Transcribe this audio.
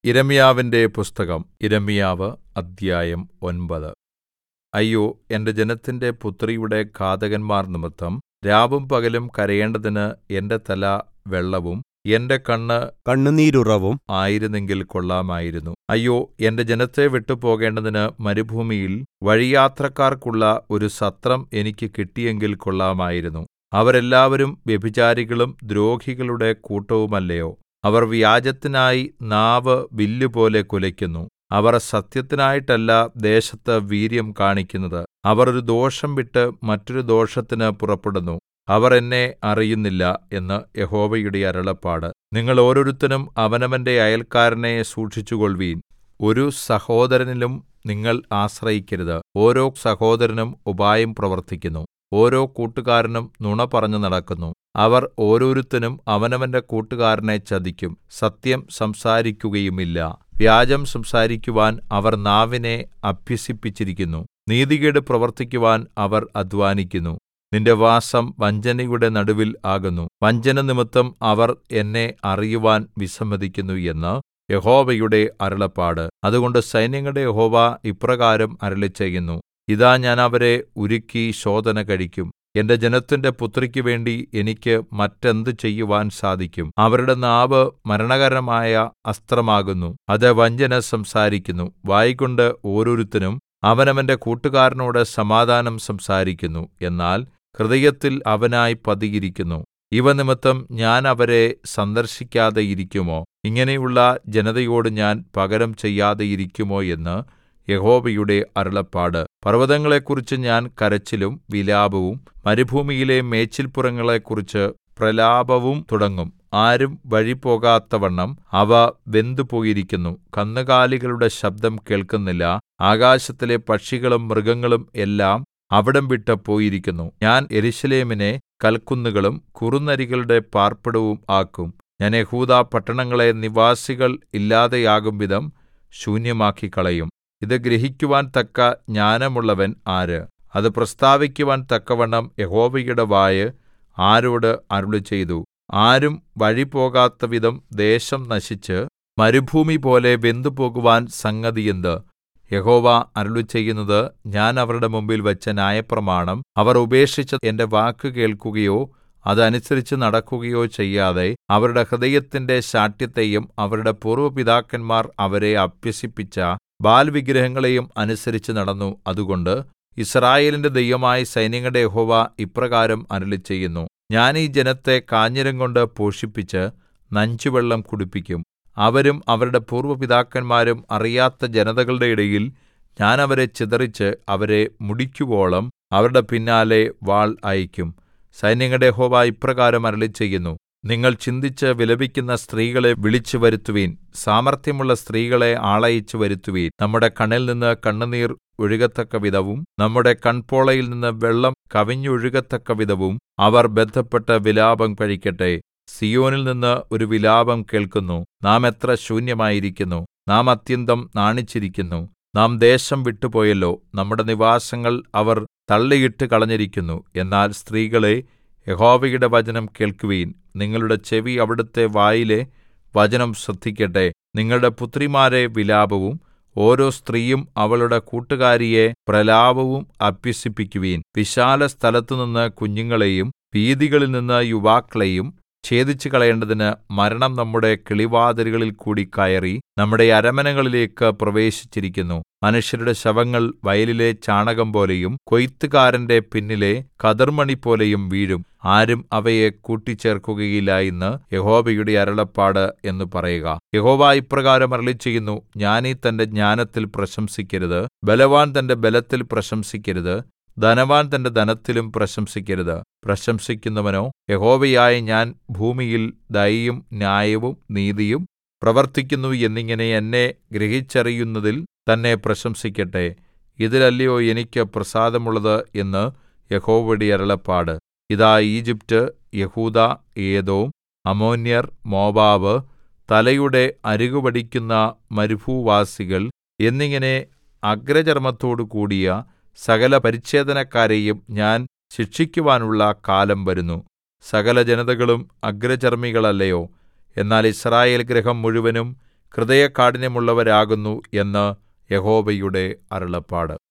യിരെമ്യാവിന്റെ പുസ്തകം യിരെമ്യാവ് അദ്ധ്യായം ഒൻപത് അയ്യോ എന്റെ ജനത്തിന്റെ പുത്രിയുടെ ഘാതകന്മാർ നിമിത്തം രാവും പകലും കരയേണ്ടതിന് എന്റെ തല വെള്ളവും എന്റെ കണ്ണ് കണ്ണുനീരുറവും ആയിരുന്നെങ്കിൽ കൊള്ളാമായിരുന്നു അയ്യോ എന്റെ ജനത്തെ വിട്ടുപോകേണ്ടതിന് മരുഭൂമിയിൽ വഴിയാത്രക്കാർക്കുള്ള ഒരു സത്രം എനിക്ക് കിട്ടിയെങ്കിൽ കൊള്ളാമായിരുന്നു അവരെല്ലാവരും വ്യഭിചാരികളും ദ്രോഹികളുടെ കൂട്ടവുമല്ലയോ അവർ വ്യാജത്തിനായി നാവ് വില്ലുപോലെ കുലയ്ക്കുന്നു അവർ സത്യത്തിനായിട്ടല്ല ദേശത്ത് വീര്യം കാണിക്കുന്നത് അവർ ഒരു ദോഷം വിട്ട് മറ്റൊരു ദോഷത്തിന് പുറപ്പെടുന്നു അവർ എന്നെ അറിയുന്നില്ല എന്ന് യഹോവയുടെ അരുളപ്പാട് നിങ്ങൾ ഓരോരുത്തനും അവനവന്റെ അയൽക്കാരനെ സൂക്ഷിച്ചുകൊൾവീൻ ഒരു സഹോദരനിലും നിങ്ങൾ ആശ്രയിക്കരുത് ഓരോ സഹോദരനും ഉപായം പ്രവർത്തിക്കുന്നു ഓരോ കൂട്ടുകാരനും നുണ പറഞ്ഞു നടക്കുന്നു അവർ ഓരോരുത്തനും അവനവന്റെ കൂട്ടുകാരനെ ചതിക്കും സത്യം സംസാരിക്കുകയുമില്ല വ്യാജം സംസാരിക്കുവാൻ അവർ നാവിനെ അഭ്യസിപ്പിച്ചിരിക്കുന്നു നീതികേട് പ്രവർത്തിക്കുവാൻ അവർ അധ്വാനിക്കുന്നു നിന്റെ വാസം വഞ്ചനയുടെ നടുവിൽ ആകുന്നു വഞ്ചന നിമിത്തം അവർ എന്നെ അറിയുവാൻ വിസമ്മതിക്കുന്നു എന്ന് യഹോവയുടെ അരുളപ്പാട് അതുകൊണ്ട് സൈന്യങ്ങളുടെ യഹോവ ഇപ്രകാരം അരുളിച്ചെയ്യുന്നു ഇതാ ഞാൻ അവരെ ഉരുക്കി ശോധന കഴിക്കും എന്റെ ജനത്തിന്റെ പുത്രിക്ക് വേണ്ടി എനിക്ക് മറ്റെന്ത് ചെയ്യുവാൻ സാധിക്കും അവരുടെ നാവ് മരണകരമായ അസ്ത്രമാകുന്നു അത് വഞ്ചന സംസാരിക്കുന്നു വായ്കൊണ്ട് ഓരോരുത്തനും അവനവന്റെ കൂട്ടുകാരനോട് സമാധാനം സംസാരിക്കുന്നു എന്നാൽ ഹൃദയത്തിൽ അവനായി പതിയിരിക്കുന്നു ഇവ നിമിത്തം ഞാൻ അവരെ സന്ദർശിക്കാതെ ഇരിക്കുമോ ഇങ്ങനെയുള്ള ജനതയോട് ഞാൻ പകരം ചെയ്യാതെ ഇരിക്കുമോ എന്ന് യഹോവയുടെ അരുളപ്പാട് പർവ്വതങ്ങളെക്കുറിച്ച് ഞാൻ കരച്ചിലും വിലാപവും മരുഭൂമിയിലെ മേച്ചിൽപ്പുറങ്ങളെക്കുറിച്ച് പ്രലാപവും തുടങ്ങും ആരും വഴിപോകാത്തവണ്ണം അവ വെന്തുപോയിരിക്കുന്നു കന്നുകാലികളുടെ ശബ്ദം കേൾക്കുന്നില്ല ആകാശത്തിലെ പക്ഷികളും മൃഗങ്ങളും എല്ലാം അവിടം വിട്ട് പോയിരിക്കുന്നു ഞാൻ യെരൂശലേമിനെ കൽക്കുന്നുകളും കുറുനരികളുടെ പാർപ്പിടവും ആക്കും ഞാൻ യെഹൂദാ പട്ടണങ്ങളെ നിവാസികൾ ഇല്ലാതെയാകും വിധം ശൂന്യമാക്കിക്കളയും ഇത് ഗ്രഹിക്കുവാൻ തക്ക ജ്ഞാനമുള്ളവൻ ആര് അത് പ്രസ്താവിക്കുവാൻ തക്കവണ്ണം യഹോവയുടെ വായ് ആരോട് അരുളിച്ചെയ്തു ആരും വഴിപോകാത്തവിധം ദേശം നശിച്ച് മരുഭൂമി പോലെ വെന്തുപോകുവാൻ സംഗതിയെന്ത് യഹോവ അരുളിച്ചെയ്യുന്നത് ഞാൻ അവരുടെ മുമ്പിൽ വെച്ച ന്യായപ്രമാണം അവർ ഉപേക്ഷിച്ച് എന്റെ വാക്ക് കേൾക്കുകയോ അതനുസരിച്ച് നടക്കുകയോ ചെയ്യാതെ അവരുടെ ഹൃദയത്തിന്റെ ശാഠ്യത്തെയും അവരുടെ പൂർവ്വ പിതാക്കന്മാർ അവരെ അഭ്യസിപ്പിച്ച ബാൽവിഗ്രഹങ്ങളെയും അനുസരിച്ച് നടന്നു അതുകൊണ്ട് യിസ്രായേലിന്റെ ദൈവമായ സൈന്യങ്ങളുടെ യഹോവ ഇപ്രകാരം അരുളിച്ചെയ്യുന്നു ഞാൻ ഈ ജനത്തെ കാഞ്ഞിരം കൊണ്ട് പോഷിപ്പിച്ച് നഞ്ചുവെള്ളം കുടിപ്പിക്കും അവരും അവരുടെ പൂർവ്വ പിതാക്കന്മാരും അറിയാത്ത ജനതകളുടെ ഇടയിൽ ഞാൻ അവരെ ചിതറിച്ച് അവരെ മുടിക്കുവോളം അവരുടെ പിന്നാലെ വാൾ അയക്കും സൈന്യങ്ങളുടെ യഹോവ ഇപ്രകാരം അരുളിച്ചെയ്യുന്നു നിങ്ങൾ ചിന്തിച്ച് വിലപിക്കുന്ന സ്ത്രീകളെ വിളിച്ചു വരുത്തുവീൻ സാമർത്ഥ്യമുള്ള സ്ത്രീകളെ ആളയച്ചു വരുത്തുവീൻ നമ്മുടെ കണ്ണിൽ നിന്ന് കണ്ണുനീർ ഒഴുകത്തക്ക വിധവും നമ്മുടെ കൺപോളയിൽ നിന്ന് വെള്ളം കവിഞ്ഞൊഴുകത്തക്ക വിധവും അവർ ബദ്ധപ്പെട്ട് വിലാപം കഴിക്കട്ടെ സിയോനിൽ നിന്ന് ഒരു വിലാപം കേൾക്കുന്നു നാം എത്ര ശൂന്യമായിരിക്കുന്നു നാം അത്യന്തം നാണിച്ചിരിക്കുന്നു നാം ദേശം വിട്ടുപോയല്ലോ നമ്മുടെ നിവാസങ്ങൾ അവർ തള്ളിയിട്ട് കളഞ്ഞിരിക്കുന്നു എന്നാൽ സ്ത്രീകളെ യഹോവയുടെ വചനം കേൾക്കുവീൻ നിങ്ങളുടെ ചെവി അവിടുത്തെ വായിലെ വചനം ശ്രദ്ധിക്കട്ടെ നിങ്ങളുടെ പുത്രിമാരെ വിലാപവും ഓരോ സ്ത്രീയും അവളുടെ കൂട്ടുകാരിയെ പ്രലാപവും അഭ്യസിപ്പിക്കുവീൻ വിശാല സ്ഥലത്തുനിന്ന് കുഞ്ഞുങ്ങളെയും വീഥികളിൽ നിന്ന് യുവാക്കളെയും ഛേദിച്ചു കളയേണ്ടതിന് മരണം നമ്മുടെ കിളിവാതിലുകളിൽ കൂടി കയറി നമ്മുടെ അരമനകളിലേക്ക് പ്രവേശിച്ചിരിക്കുന്നു മനുഷ്യരുടെ ശവങ്ങൾ വയലിലെ ചാണകം പോലെയും കൊയ്ത്തുകാരന്റെ പിന്നിലെ കതിർമണി പോലെയും വീഴും ആരും അവയെ കൂട്ടിച്ചേർക്കുകയില്ല എന്ന് യഹോവയുടെ അരുളപ്പാട് എന്ന് പറയുക യഹോവ ഇപ്രകാരം അരുളിച്ചെയ്യുന്നു ജ്ഞാനി തന്റെ ജ്ഞാനത്തിൽ പ്രശംസിക്കരുത് ബലവാൻ തന്റെ ബലത്തിൽ പ്രശംസിക്കരുത് ധനവാൻ തന്റെ ധനത്തിലും പ്രശംസിക്കരുത് പ്രശംസിക്കുന്നവനോ യഹോവയായ ഞാൻ ഭൂമിയിൽ ദയയും ന്യായവും നീതിയും പ്രവർത്തിക്കുന്നു എന്നിങ്ങനെ എന്നെ ഗ്രഹിച്ചറിയുന്നതിൽ തന്നെ പ്രശംസിക്കട്ടെ ഇതിലല്ലയോ എനിക്ക് പ്രസാദമുള്ളത് എന്ന് യഹോവയുടെ അരുളപ്പാട് ഇതാ ഈജിപ്റ്റ് യഹൂദ ഏദോം അമോന്യർ മോവാബ് തലയുടെ അരികുവടിക്കുന്ന മരുഭൂവാസികൾ എന്നിങ്ങനെ അഗ്രചർമ്മത്തോടു കൂടിയ സകല പരിച്ഛേദനക്കാരെയും ഞാൻ ശിക്ഷിക്കുവാനുള്ള കാലം വരുന്നു സകല ജനതകളും അഗ്രചർമ്മികളല്ലയോ എന്നാൽ യിസ്രായേൽ ഗൃഹം മുഴുവനും ഹൃദയകാഠിന്യമുള്ളവരാകുന്നു എന്ന് യഹോവയുടെ അരുളപ്പാട്